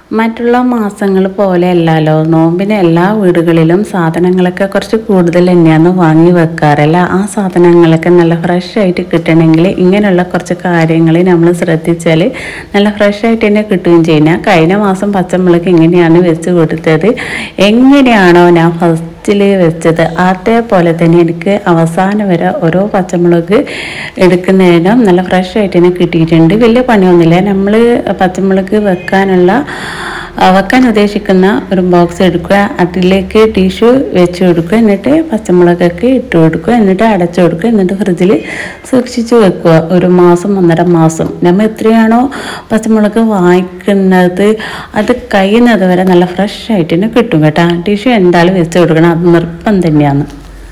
മറ്റുള്ള മാസങ്ങൾ പോലെ അല്ലല്ലോ നോമ്പിന് എല്ലാ വീടുകളിലും സാധനങ്ങളൊക്കെ കുറച്ച് കൂടുതൽ തന്നെയാണ് വാങ്ങി വെക്കാറില്ല ആ സാധനങ്ങളൊക്കെ നല്ല ഫ്രഷ് ആയിട്ട് കിട്ടണമെങ്കിൽ ഇങ്ങനെയുള്ള കുറച്ച് കാര്യങ്ങൾ നമ്മൾ ശ്രദ്ധിച്ചാൽ നല്ല ഫ്രഷ് ആയിട്ട് തന്നെ കിട്ടുകയും ചെയ്യുന്ന കഴിഞ്ഞ മാസം പച്ചമുളക് ഇങ്ങനെയാണ് വെച്ച് കൊടുത്തത് എങ്ങനെയാണോ ഞാൻ ഫസ്റ്റിൽ വെച്ചത് അതേപോലെ തന്നെ എനിക്ക് അവസാനം വരെ ഓരോ പച്ചമുളക് എടുക്കുന്നതിനും നല്ല ഫ്രഷ് ആയിട്ട് തന്നെ കിട്ടിയിട്ടുണ്ട് വലിയ പണിയൊന്നുമില്ല നമ്മൾ പച്ചമുളക് വെക്കാനുള്ള ആ, വെക്കാൻ ഉദ്ദേശിക്കുന്ന ഒരു ബോക്സ് എടുക്കുക അതിലേക്ക് ടിഷ്യൂ വെച്ച് കൊടുക്കുക എന്നിട്ട് പച്ചമുളകൊക്കെ ഇട്ട് കൊടുക്കുക എന്നിട്ട് അടച്ചു കൊടുക്കുക എന്നിട്ട് ഫ്രിഡ്ജിൽ സൂക്ഷിച്ച് വെക്കുക ഒരു മാസം ഒന്നര മാസം നമ്മൾ എത്രയാണോ പച്ചമുളക് വാങ്ങിക്കുന്നത് അത് കഴിയുന്നത് വരെ നല്ല ഫ്രഷ് ആയിട്ട് തന്നെ കിട്ടും കേട്ടോ ടിഷ്യൂ എന്തായാലും വെച്ച് കൊടുക്കണം അത് നിർബന്ധം തന്നെയാണ്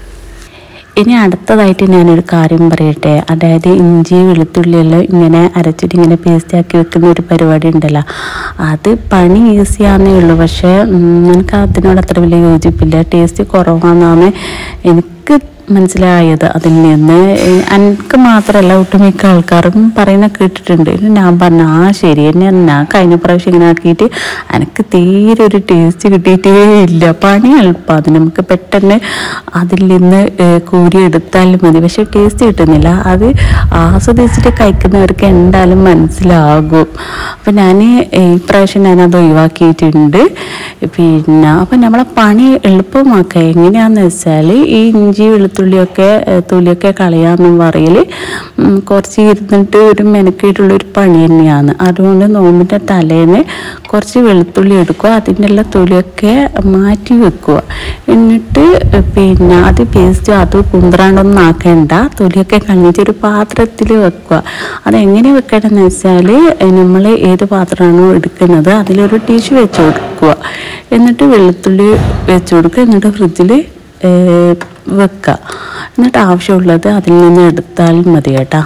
ഇനി അടുത്തതായിട്ട് ഞാനൊരു കാര്യം പറയട്ടെ അതായത് ഇഞ്ചി വെളുത്തുള്ളിയെല്ലാം ഇങ്ങനെ അരച്ചിട്ട് ഇങ്ങനെ പേസ്റ്റ് ആക്കി വെക്കുന്ന ഒരു പരിപാടി ഉണ്ടല്ലോ അത് പണി ഈസിയാന്നേ ഉള്ളൂ പക്ഷേ ഉം, എനിക്ക് അതിനോട് അത്ര വലിയ യോജിപ്പില്ല ടേസ്റ്റ് കുറവാണെന്നാണ് എനിക്ക് മനസ്സിലായത് അതിൽ നിന്ന് ഏഹ്, എനിക്ക് മാത്രമല്ല ഒട്ടുമിക്ക ആൾക്കാരും പറയുന്ന കേട്ടിട്ടുണ്ട് ഇത് ഞാൻ പറഞ്ഞ ആ ശരി തന്നെ ഞാൻ കഴിഞ്ഞ പ്രാവശ്യം ഇങ്ങനെ ആക്കിയിട്ട് എനിക്ക് തീരെ ഒരു ടേസ്റ്റ് കിട്ടിയിട്ടേ ഇല്ല പണി എളുപ്പം അത് നമുക്ക് പെട്ടെന്ന് അതിൽ നിന്ന് ഏഹ്, കോരി എടുത്താൽ മതി പക്ഷെ ടേസ്റ്റ് കിട്ടുന്നില്ല അത് ആസ്വദിച്ചിട്ട് കഴിക്കുന്നവർക്ക് എന്തായാലും മനസ്സിലാകും അപ്പം ഞാൻ ഈ പ്രാവശ്യം ഞാനത് ഒഴിവാക്കിയിട്ടുണ്ട് പിന്നെ അപ്പം നമ്മളെ പണി എളുപ്പമാക്കുക എങ്ങനെയാണെന്ന് വെച്ചാൽ ഈ ഇഞ്ചി വെളുത്തുള്ളിയൊക്കെ ഏഹ്, തൊലിയൊക്കെ കളയാമെന്നും പറയൽ കുറച്ച് ഇരുന്നിട്ട് ഒരു മെനക്കിയിട്ടുള്ളൊരു പണി തന്നെയാണ് അതുകൊണ്ട് നോമ്പിൻ്റെ തലേന്ന് കുറച്ച് വെളുത്തുള്ളി എടുക്കുക അതിൻ്റെ എല്ലാ തൊലിയൊക്കെ മാറ്റി വെക്കുക എന്നിട്ട് പിന്നെ അത് പേസ്റ്റ് അത് കുന്ത്രാണ്ടൊന്നും ആക്കേണ്ട തൊലിയൊക്കെ കളഞ്ഞിട്ട് ഒരു പാത്രത്തിൽ വെക്കുക അതെങ്ങനെ വെക്കണമെന്ന് വെച്ചാൽ നമ്മൾ ഏത് പാത്രമാണോ എടുക്കുന്നത് അതിലൊരു ടിഷ്യൂ വെച്ച് കൊടുക്കുക എന്നിട്ട് വെളുത്തുള്ളി വെച്ച് കൊടുക്കുക എന്നിട്ട് ഫ്രിഡ്ജിൽ വെക്കുക എന്നിട്ട് ആവശ്യമുള്ളത് അതിൽ നിന്ന് എടുത്താൽ മതി കേട്ടോ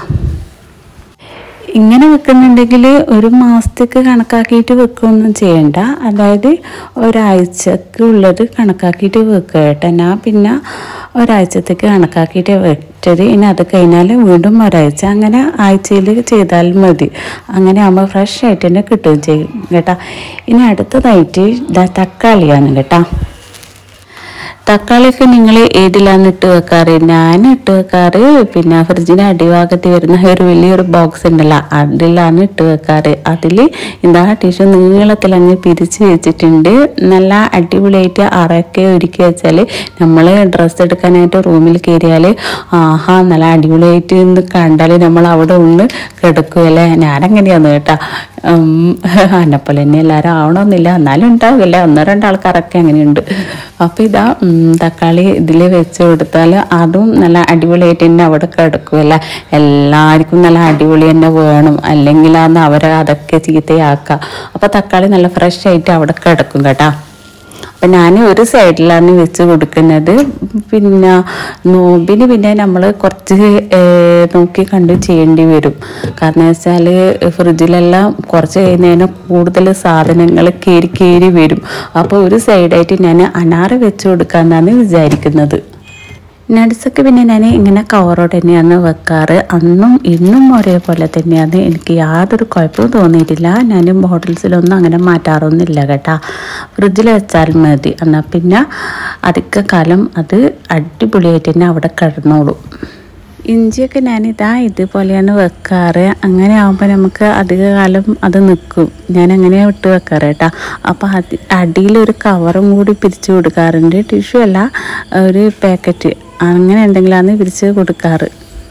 ഇങ്ങനെ വെക്കുന്നുണ്ടെങ്കിൽ ഒരു മാസത്തേക്ക് കണക്കാക്കിയിട്ട് വെക്കുകയൊന്നും ചെയ്യണ്ട അതായത് ഒരാഴ്ചക്ക് ഉള്ളത് കണക്കാക്കിയിട്ട് വെക്കുക കേട്ടോ ഞാൻ പിന്നെ ഒരാഴ്ചത്തേക്ക് കണക്കാക്കിയിട്ട് വെച്ചത് ഇനി അത് കഴിഞ്ഞാൽ വീണ്ടും ഒരാഴ്ച അങ്ങനെ ആഴ്ചയിൽ ചെയ്താൽ മതി അങ്ങനെ ആകുമ്പോൾ ഫ്രഷ് ആയിട്ട് തന്നെ കിട്ടുകയും ചെയ്യും കേട്ടോ ഇനി അടുത്തതായിട്ട് ഇതാ തക്കാളിയാണ് കേട്ടോ തക്കാളിയൊക്കെ നിങ്ങൾ ഏതിലാണ് ഇട്ട് വെക്കാറ് ഞാൻ ഇട്ട് വെക്കാറ് പിന്നെ ഫ്രിഡ്ജിന് അടിഭാഗത്ത് വരുന്ന ഒരു വലിയൊരു ബോക്സ് ഉണ്ടല്ലോ അതിലാണ് ഇട്ട് വെക്കാറ് അതിൽ എന്താ ടിഷ്യൂ നീളത്തിൽ അങ്ങ് പിരിച്ച് വെച്ചിട്ടുണ്ട് നല്ല അടിപൊളിയായിട്ട് അറയൊക്കെ ഒരുക്കി വെച്ചാൽ നമ്മൾ ഡ്രസ്സ് എടുക്കാനായിട്ട് റൂമിൽ കയറിയാൽ ആഹാ നല്ല അടിപൊളിയായിട്ട് എന്ന് കണ്ടാൽ നമ്മൾ അവിടെ ഒന്ന് കിടക്കുമല്ലേ ഞാനങ്ങനെയാണ് കേട്ടോ എന്നെപ്പോലെ തന്നെ എല്ലാവരും ആവണമെന്നില്ല എന്നാലും ഉണ്ടാവില്ല ഒന്നോ രണ്ടോ ആൾക്കാരൊക്കെ അങ്ങനെയുണ്ട് അപ്പോൾ ഇതാ ഉം, തക്കാളി ഇതിൽ വെച്ച് കൊടുത്താൽ അതും നല്ല അടിപൊളിയായിട്ട് തന്നെ അവിടെ കിടക്കുമല്ല എല്ലാവർക്കും നല്ല അടിപൊളി തന്നെ വേണം അല്ലെങ്കിൽ അന്ന് അവരെ അതൊക്കെ ചീത്തയാക്കുക അപ്പോൾ തക്കാളി നല്ല ഫ്രഷ് ആയിട്ട് അവിടെ കിടക്കും കേട്ടോ അപ്പം ഞാൻ ഒരു സൈഡിലാണ് വെച്ച് കൊടുക്കുന്നത് പിന്നെ നോമ്പിന് പിന്നെ നമ്മൾ കുറച്ച് ഏർ, നോക്കി കണ്ട് ചെയ്യേണ്ടി വരും കാരണം വെച്ചാൽ ഫ്രിഡ്ജിലെല്ലാം കുറച്ച് കഴിയുന്നതിന് കൂടുതൽ സാധനങ്ങൾ കയറി കയറി വരും അപ്പോൾ ഒരു സൈഡായിട്ട് ഞാൻ അനാറ് വെച്ച് കൊടുക്കാമെന്നാണ് വിചാരിക്കുന്നത് നട്സൊക്കെ പിന്നെ ഞാൻ ഇങ്ങനെ കവറോട് തന്നെയാണ് വെക്കാറ് അന്നും ഇന്നും ഒരേപോലെ തന്നെയാണ് എനിക്ക് യാതൊരു കുഴപ്പവും തോന്നിയിട്ടില്ല ഞാൻ ബോട്ടിൽസിലൊന്നും അങ്ങനെ മാറ്റാറൊന്നുമില്ല കേട്ടാ ഫ്രിഡ്ജിൽ വെച്ചാൽ മതി എന്നാൽ പിന്നെ അധിക കാലം അത് അടിപൊളിയായിട്ട് തന്നെ അവിടെ കിടന്നോളും ഇഞ്ചിയൊക്കെ ഞാനിതാ ഇതുപോലെയാണ് വെക്കാറ് അങ്ങനെ ആകുമ്പോൾ നമുക്ക് അധിക കാലം അത് നിൽക്കും ഞാൻ അങ്ങനെയാണ് ഇട്ട് വെക്കാറ് കേട്ടോ അപ്പോൾ അത് അടിയിലൊരു കവറും കൂടി പിരിച്ചു കൊടുക്കാറുണ്ട് ടിഷ്യൂ അല്ല ഒരു പാക്കറ്റ് അങ്ങനെ എന്തെങ്കിലുമാണ് പിരിച്ച് കൊടുക്കാറ്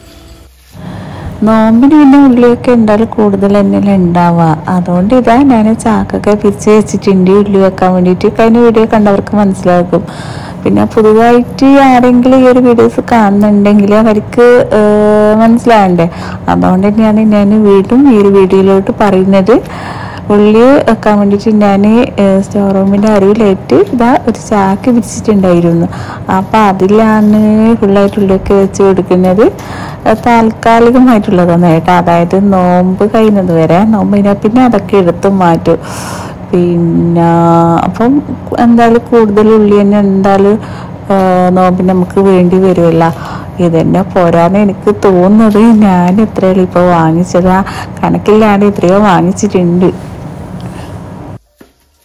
നോമ്പിന് പിന്നെ ഉള്ളിയൊക്കെ ഉണ്ടാൽ കൂടുതൽ തന്നെ ഉണ്ടാവുക അതുകൊണ്ട് ഇതാ ഞാൻ ചാക്കൊക്കെ പിരിച്ച് വെച്ചിട്ടുണ്ട് ഉള്ളി വെക്കാൻ വേണ്ടിയിട്ട് കഴിഞ്ഞ വീഡിയോ കണ്ടവർക്ക് മനസ്സിലാക്കും പിന്നെ പുതുതായിട്ട് ആരെങ്കിലും ഈ ഒരു വീഡിയോസ് കാണുന്നുണ്ടെങ്കിൽ അവർക്ക് ഏഹ്, മനസ്സിലാവണ്ടേ അതുകൊണ്ട് തന്നെയാണ് ഞാൻ വീണ്ടും ഈ ഒരു വീഡിയോയിലോട്ട് പറയുന്നത് ഉള്ളി വെക്കാൻ വേണ്ടിയിട്ട് ഞാൻ സ്റ്റോർ റൂമിൻ്റെ അരുവിലായിട്ട് ഇതാ ഒരു ചാക്ക് പിരിച്ചിട്ടുണ്ടായിരുന്നു അപ്പം അതിലാണ് ഫുള്ളായിട്ട് ഉള്ളിയൊക്കെ വെച്ച് കൊടുക്കുന്നത് താൽക്കാലികമായിട്ടുള്ളതാണ് കേട്ടോ അതായത് നോമ്പ് കഴിയുന്നത് വരെ നോമ്പ് കഴിഞ്ഞാൽ പിന്നെ അതൊക്കെ എടുത്ത് മാറ്റും പിന്നെ അപ്പം എന്തായാലും കൂടുതൽ ഉള്ളി തന്നെ എന്തായാലും ആ, നോമ്പിന് നമുക്ക് വേണ്ടി വരുമല്ല ഇതന്നെ പോരാന്ന് എനിക്ക് തോന്നുന്നത് ഞാൻ എത്രയല്ല ഇപ്പോൾ വാങ്ങിച്ചത് ആ കണക്കിലാണ് എത്രയോ വാങ്ങിച്ചിട്ടുണ്ട്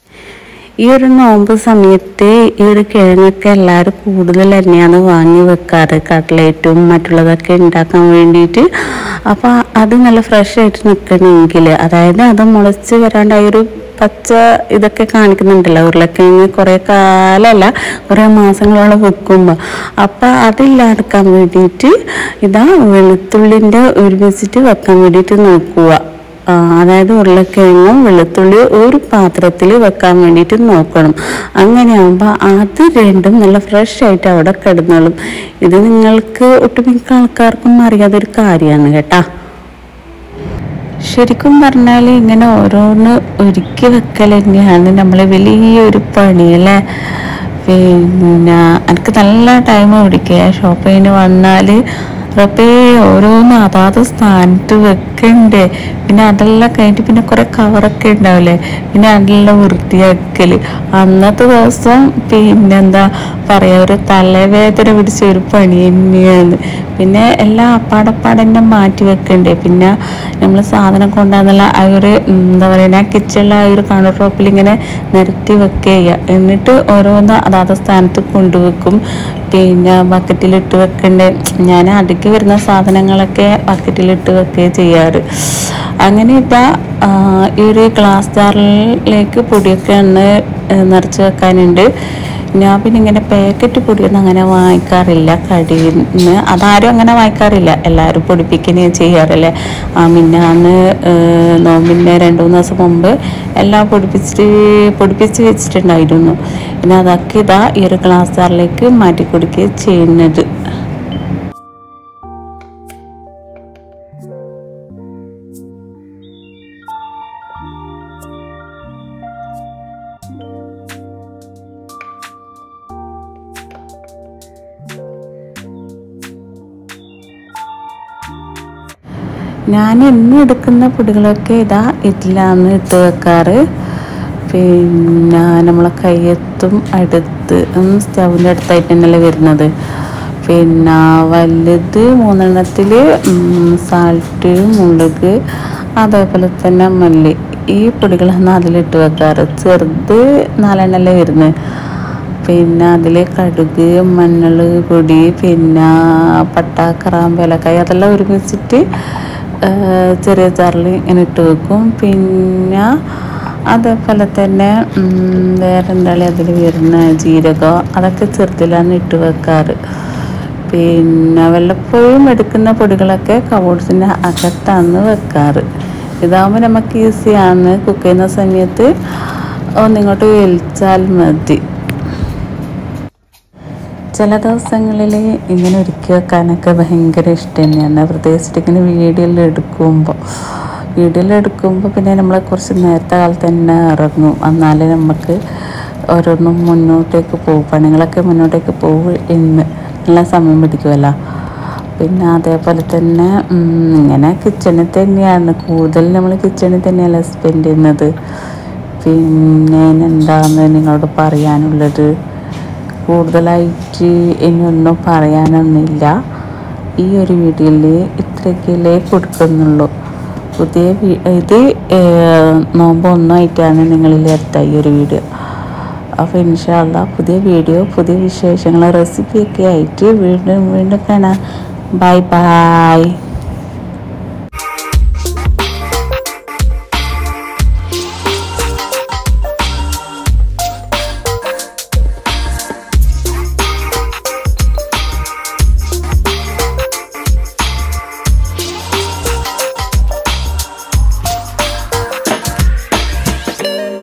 ഈ ഒരു നോമ്പ് സമയത്ത് ഈ ഒരു കിഴങ്ങൊക്കെ എല്ലാവരും കൂടുതൽ തന്നെയാണ് വാങ്ങി വെക്കാറ് കട്ട്ലേറ്റും മറ്റുള്ളതൊക്കെ ഉണ്ടാക്കാൻ വേണ്ടിയിട്ട് അപ്പോൾ അത് നല്ല ഫ്രഷ് ആയിട്ട് നിൽക്കണമെങ്കിൽ അതായത് അത് മുളച്ച് വരാണ്ടായ ഒരു പച്ച ഇതൊക്കെ കാണിക്കുന്നുണ്ടല്ലോ ഉരുളക്കിഴങ്ങ് കുറേ കാലമല്ല കുറേ മാസങ്ങളോളം വെക്കുമ്പോൾ അപ്പം അതില്ലാതെക്കാൻ വേണ്ടിയിട്ട് ഇതാ വെളുത്തുള്ളിൻ്റെ ഒരുമിച്ചിട്ട് വെക്കാൻ വേണ്ടിയിട്ട് നോക്കുക ആ, അതായത് ഉരുളക്കിഴങ്ങും വെളുത്തുള്ളി ഒരു പാത്രത്തിൽ വെക്കാൻ വേണ്ടിയിട്ട് നോക്കണം അങ്ങനെയാകുമ്പോൾ അത് രണ്ടും നല്ല ഫ്രഷ് ആയിട്ട് അവിടെ കിടന്നോളും ഇത് നിങ്ങൾക്ക് ഒട്ടുമിക്ക ആൾക്കാർക്കും അറിയാത്തൊരു കാര്യമാണ് കേട്ടാ ശരിക്കും പറഞ്ഞാൽ ഇങ്ങനെ ഓരോന്ന് ഒരുക്കി വെക്കൽ തന്നെയാണ് നമ്മൾ വലിയൊരു പണി അല്ലേ പിന്നെ എനിക്ക് നല്ല ടൈം പിടിക്കുക ഷോപ്പിങ്ങിന് വന്നാൽ റബ്ബേ ഓരോന്ന് അതാത് സ്ഥാനത്ത് വെക്കണ്ടേ പിന്നെ അതെല്ലാം കഴിഞ്ഞിട്ട് പിന്നെ കുറെ കവറൊക്കെ ഉണ്ടാവില്ലേ പിന്നെ അതെല്ലാം വൃത്തിയാക്കൽ അന്നത്തെ ദിവസം പിന്നെന്താ പറയാ ഒരു തലവേദന പിടിച്ച ഒരു പണി തന്നെയാണ് പിന്നെ എല്ലാം അപ്പാടപ്പാടന്നെ മാറ്റി വെക്കണ്ടേ പിന്നെ നമ്മൾ സാധനം കൊണ്ടാന്നുള്ള ആ ഒരു ഉം, എന്താ പറയുക കിച്ചണിലെ ആ ഒരു കൗണ്ടർ ടോപ്പിൽ ഇങ്ങനെ നിരത്തി വെക്കുക ചെയ്യുക എന്നിട്ട് ഓരോന്ന് അതാത് സ്ഥാനത്ത് കൊണ്ടുവെക്കും പിന്നെ ബക്കറ്റിലിട്ട് വെക്കണ്ടേ ഞാൻ അടുക്കി വരുന്ന സാധനങ്ങളൊക്കെ ബക്കറ്റിലിട്ട് വെക്കുകയും ചെയ്യാറ് അങ്ങനെ ഇതാ ആ, ഈ ഒരു ഗ്ലാസ് ജാറിലേക്ക് പൊടിയൊക്കെ ഒന്ന് നിറച്ച് വെക്കാനുണ്ട് ഞാൻ പിന്നെ ഇങ്ങനെ പാക്കറ്റ് പൊടിയൊന്നും അങ്ങനെ വാങ്ങിക്കാറില്ല കടയിൽ നിന്ന് അതാരും അങ്ങനെ വാങ്ങിക്കാറില്ല എല്ലാവരും പൊടിപ്പിക്കുകയും ചെയ്യാറല്ലേ ആ മിന്നാന്ന് നോമ്പിൻ്റെ രണ്ട് മൂന്ന് ദിവസം മുമ്പ് എല്ലാം പൊടിപ്പിച്ചിട്ട് പൊടിപ്പിച്ച് വെച്ചിട്ടുണ്ടായിരുന്നു പിന്നെ അതൊക്കെ ഇതാ ഈ ഒരു ഗ്ലാസ് ജാറിലേക്ക് മാറ്റി കൊടുക്കുകയും ചെയ്യുന്നത് ഞാൻ എന്നും എടുക്കുന്ന പൊടികളൊക്കെ ഇതാ ഇതിലാണ് ഇട്ട് വെക്കാറ് പിന്നെ നമ്മളെ കയ്യെത്തും അടുത്ത് സ്റ്റൗവിൻ്റെ അടുത്തായിട്ട് തന്നെയല്ലേ വരുന്നത് പിന്നെ വലുത് മൂന്നെണ്ണത്തിൽ സാൾട്ട് മുളക് അതേപോലെ തന്നെ മല്ലി ഈ പൊടികളാണ് അതിലിട്ട് വെക്കാറ് ചെറുത് നാലെണ്ണല്ലേ വരുന്നത് പിന്നെ അതിൽ കടുക് മഞ്ഞൾ പൊടി പിന്നെ പട്ട കറാമ്പ് ഏലക്കായ അതെല്ലാം ഒരുമിച്ചിട്ട് ആ, ചെറിയ ചാറിൽ ഇങ്ങനെ ഇട്ട് വെക്കും പിന്നെ അതേപോലെ തന്നെ ഉം, വേറെ എന്താണ് അതിൽ വരുന്ന ജീരകം അതൊക്കെ ചെറുതിലാണ് ഇട്ട് വെക്കാറ് പിന്നെ വല്ലപ്പോഴും എടുക്കുന്ന പൊടികളൊക്കെ കബോർഡ്സിൻ്റെ അകത്താണ് വെക്കാറ് ഇതാകുമ്പോൾ നമുക്ക് ഈസിയാണ് കുക്ക് ചെയ്യുന്ന സമയത്ത് ഒന്നിങ്ങോട്ട് വലിച്ചാൽ മതി ചില ദിവസങ്ങളിൽ ഇങ്ങനെ ഒരുക്കി വെക്കാനൊക്കെ ഭയങ്കര ഇഷ്ടം തന്നെയാണ് പ്രത്യേകിച്ചിട്ട് ഇങ്ങനെ വീഡിയോയിൽ എടുക്കുമ്പോൾ വീഡിയോയിൽ എടുക്കുമ്പോൾ പിന്നെ നമ്മൾ കുറച്ച് നേരത്തെ കാലത്ത് തന്നെ ഇറങ്ങും എന്നാലേ നമുക്ക് ഓരോന്നും മുന്നോട്ടേക്ക് പോകും പണികളൊക്കെ മുന്നോട്ടേക്ക് പോകും എന്ന് നല്ല സമയം പിടിക്കുമല്ലോ പിന്നെ അതേപോലെ തന്നെ ഉം, ഇങ്ങനെ കിച്ചണിൽ തന്നെയാണ് കൂടുതൽ നമ്മൾ കിച്ചണിൽ തന്നെയല്ല സ്പെൻഡ് ചെയ്യുന്നത് പിന്നെ എന്താണ് നിങ്ങളോട് പറയാനുള്ളത് കൂടുതലായിട്ട് ഇനിയൊന്നും പറയാനൊന്നുമില്ല ഈ ഒരു വീഡിയോയിൽ ഇത്രയൊക്കെയല്ലേ കൊടുക്കുന്നുള്ളൂ പുതിയ വീ- ഇത് ഏർ, നോമ്പ് ഒന്നായിട്ടാണ് നിങ്ങളിൽ എത്തുക ഈ ഒരു വീഡിയോ അപ്പോൾ ഇൻഷാല്ല പുതിയ വീഡിയോ പുതിയ വിശേഷങ്ങൾ റെസിപ്പിയൊക്കെ ആയിട്ട് വീണ്ടും വീണ്ടും കാണാം ബൈ ബൈ